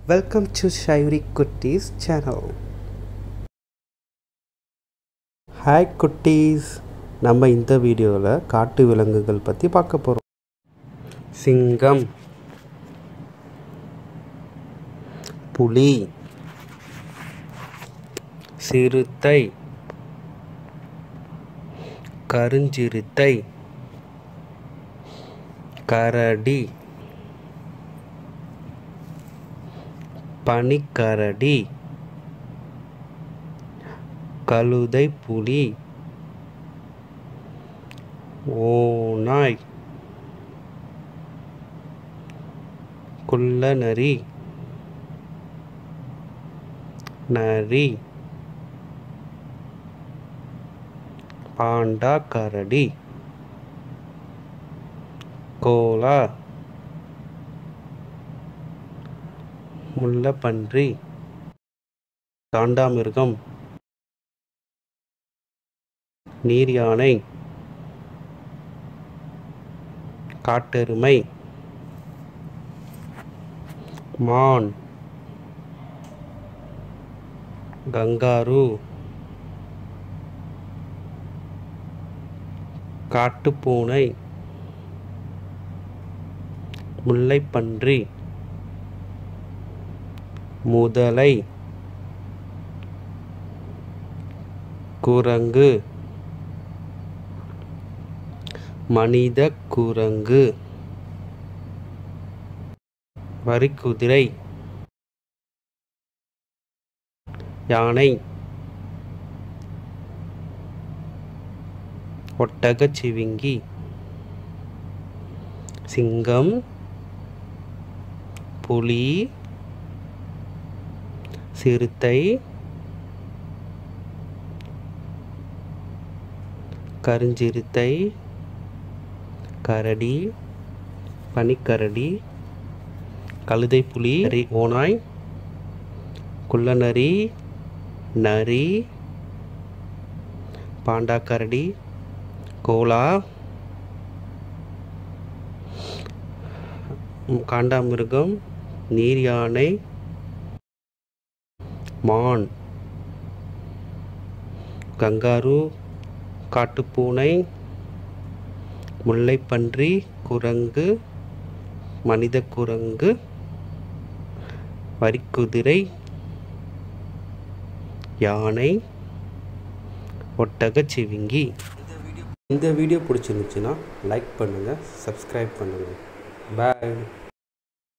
welcome to ஷைரி குட்டீஸ் channel hi குட்டீஸ் நம்ம இந்த வீடியோவில் காட்டு விலங்குகள் பற்றி பார்க்க போகிறோம் சிங்கம் புலி சிறுத்தை கருஞ்சிறுத்தை கரடி பனிக்கரடி கழுதை புலி ஓநாய் குள்ளநரி நரி பாண்டா கரடி கோலா முள்ளப்பன்றி காண்டாமிருகம் நீர் யானை காட்டெருமை மான் கங்காரு காட்டுப்பூனை முல்லைப்பன்றி முதலை குரங்கு மனித குரங்கு வரிக்குதிரை யானை ஒட்டகச் சிவிங்கி சிங்கம் புலி சிறுத்தை கருஞ்சிறுத்தை கரடி பனிக்கரடி கழுதை புலி நரி ஓநாய் குள்ளநரி நரி பாண்டாக்கரடி கோலா காண்டாமிருகம் நீர் யானை மான் கங்காரு காட்டுப்பூனை முல்லைப்பன்றி குரங்கு மனித குரங்கு வரிக்குதிரை யானை ஒட்டகச் சிவிங்கி இந்த வீடியோ பிடிச்சிருந்துச்சுன்னா லைக் பண்ணுங்கள் சப்ஸ்கிரைப் பண்ணுங்கள் பாய்